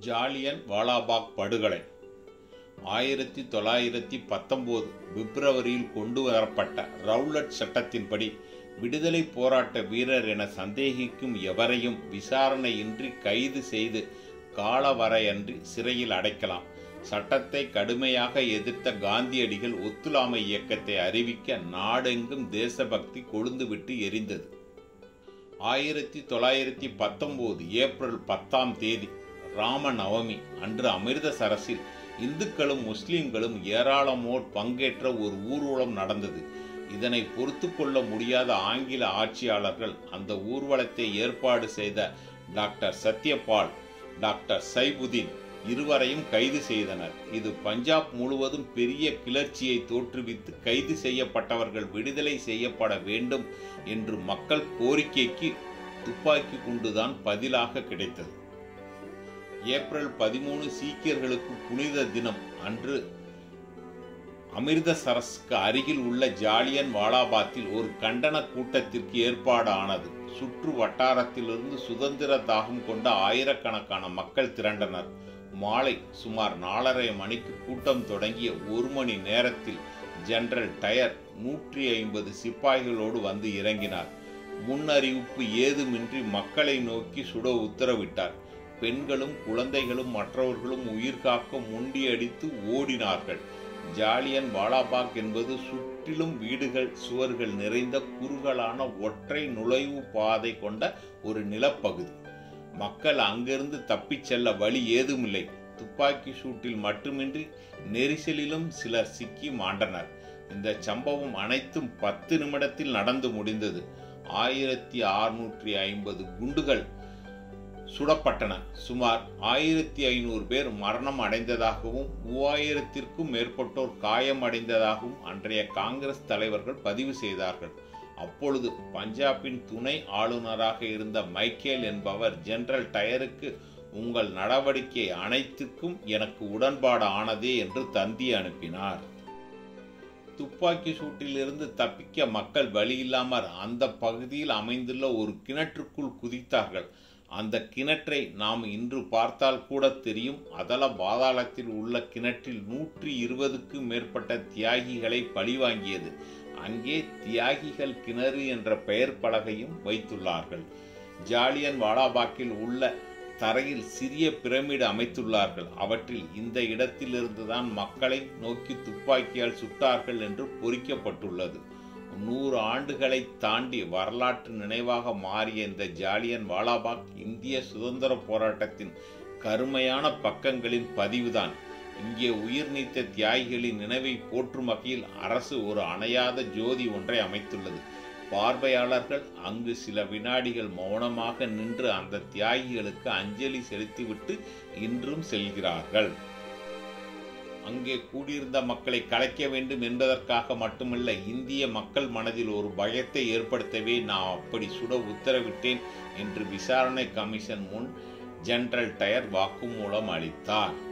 ஜாலியன் வாலாபாக் படுகொலை ஆயிரத்தி தொள்ளாயிரத்தி பத்தொன்பது பிப்ரவரியில் கொண்டு வரப்பட்ட ரவுலட் சட்டத்தின்படி விடுதலை போராட்ட வீரர் என சந்தேகிக்கும் எவரையும் விசாரணையின்றி கைது செய்து காலவரையன்றி சிறையில் அடைக்கலாம் சட்டத்தை கடுமையாக எதிர்த்த காந்தியடிகள் ஒத்துழாமை இயக்கத்தை அறிவிக்க நாடெங்கும் தேசபக்தி கொழுந்துவிட்டு எரிந்தது ஆயிரத்தி தொள்ளாயிரத்தி பத்தொன்பது ஏப்ரல் பத்தாம் தேதி ராம நவமி அன்று அமிர்தசரஸில் இந்துக்களும் முஸ்லிம்களும் ஏராளமோர் பங்கேற்ற ஒரு ஊர்வலம் நடந்தது இதனை பொறுத்து கொள்ள முடியாத ஆங்கில ஆட்சியாளர்கள் அந்த ஊர்வலத்தை ஏற்பாடு செய்த டாக்டர் சத்யபால் டாக்டர் சைபுதீன் இருவரையும் கைது செய்தனர் இது பஞ்சாப் முழுவதும் பெரிய கிளர்ச்சியை தோற்றுவித்து கைது செய்யப்பட்டவர்கள் விடுதலை செய்யப்பட வேண்டும் என்று மக்கள் கோரிக்கைக்கு துப்பாக்கி குண்டுதான் பதிலாக கிடைத்தது ஏப்ரல் பதிமூணு சீக்கியர்களுக்கு புனித தினம் அன்று அமிர்தசரஸ்க்கு அருகில் உள்ள ஜாலியன் வாலாபாத்தில் ஒரு கண்டன கூட்டத்திற்கு ஏற்பாடு ஆனது சுற்று வட்டாரத்திலிருந்து சுதந்திர தாகம் கொண்ட ஆயிரக்கணக்கான மக்கள் திரண்டனர் மாலை சுமார் நாலரை மணிக்கு கூட்டம் தொடங்கிய ஒரு மணி நேரத்தில் ஜெனரல் டயர் நூற்றி ஐம்பது சிப்பாய்களோடு வந்து இறங்கினார் முன்னறிவிப்பு ஏதுமின்றி மக்களை நோக்கி சுட உத்தரவிட்டார் பெண்களும் குழந்தைகளும் மற்றவர்களும் உயிர் காக்க முண்டியடித்து ஓடினார்கள் ஜாலியன் வாலாபாக் என்பது சுற்றிலும் வீடுகள் சுவர்கள் நிறைந்த குறுகலான ஒற்றை நுழைவு பாதை கொண்ட ஒரு நிலப்பகுதி மக்கள் அங்கிருந்து தப்பிச் செல்ல வழி ஏதுமில்லை துப்பாக்கி சூட்டில் மட்டுமின்றி நெரிசலிலும் சிலர் சிக்கி மாண்டனர் இந்த சம்பவம் அனைத்தும் பத்து நிமிடத்தில் நடந்து முடிந்தது ஆயிரத்தி அறுநூற்றி ஐம்பது குண்டுகள் சுடப்பட்டன சுமார் ஆயிரத்தி ஐநூறு பேர் மரணம் அடைந்ததாகவும் மூவாயிரத்திற்கும் மேற்பட்டோர் காயம் அடைந்ததாகவும் அன்றைய காங்கிரஸ் தலைவர்கள் பதிவு செய்தார்கள் அப்பொழுது பஞ்சாபின் துணை ஆளுநராக இருந்த மைக்கேல் என்பவர் ஜெனரல் டயருக்கு உங்கள் நடவடிக்கை அனைத்துக்கும் எனக்கு உடன்பாடு ஆனதே என்று தந்தி அனுப்பினார் துப்பாக்கி சூட்டிலிருந்து தப்பிக்க மக்கள் வழியில்லாமற் அந்த பகுதியில் அமைந்துள்ள ஒரு கிணற்றுக்குள் குதித்தார்கள் அந்த கிணற்றை நாம் இன்று பார்த்தால் கூட தெரியும் அதல பாதாளத்தில் உள்ள கிணற்றில் நூற்றி இருபதுக்கும் மேற்பட்ட தியாகிகளை பழிவாங்கியது அங்கே தியாகிகள் கிணறு என்ற பெயர் பலகையும் வைத்துள்ளார்கள் ஜாலியன் வாலாபாக்கில் உள்ள தரையில் சிறிய பிரமிடு அமைத்துள்ளார்கள் அவற்றில் இந்த இடத்திலிருந்துதான் மக்களை நோக்கி துப்பாக்கியால் சுட்டார்கள் என்று பொறிக்கப்பட்டுள்ளது நூறு ஆண்டுகளை தாண்டி வரலாற்று நினைவாக மாறிய இந்த ஜாலியன் வாலாபாக் இந்திய சுதந்திர போராட்டத்தின் கருமையான பக்கங்களின் பதிவுதான் இங்கே உயிர் நீத்த தியாகிகளின் நினைவை போற்றும் வகையில் அரசு ஒரு அணையாத ஜோதி ஒன்றை அமைத்துள்ளது பார்வையாளர்கள் அங்கு சில வினாடிகள் மௌனமாக நின்று அந்த தியாகிகளுக்கு அஞ்சலி செலுத்திவிட்டு இன்றும் செல்கிறார்கள் அங்கே கூடியிருந்த மக்களை கலைக்க வேண்டும் என்பதற்காக மட்டுமல்ல இந்திய மக்கள் மனதில் ஒரு பயத்தை ஏற்படுத்தவே நான் அப்படி சுட உத்தரவிட்டேன் என்று விசாரணை கமிஷன் முன் ஜெனரல் டயர் வாக்குமூலம் அளித்தார்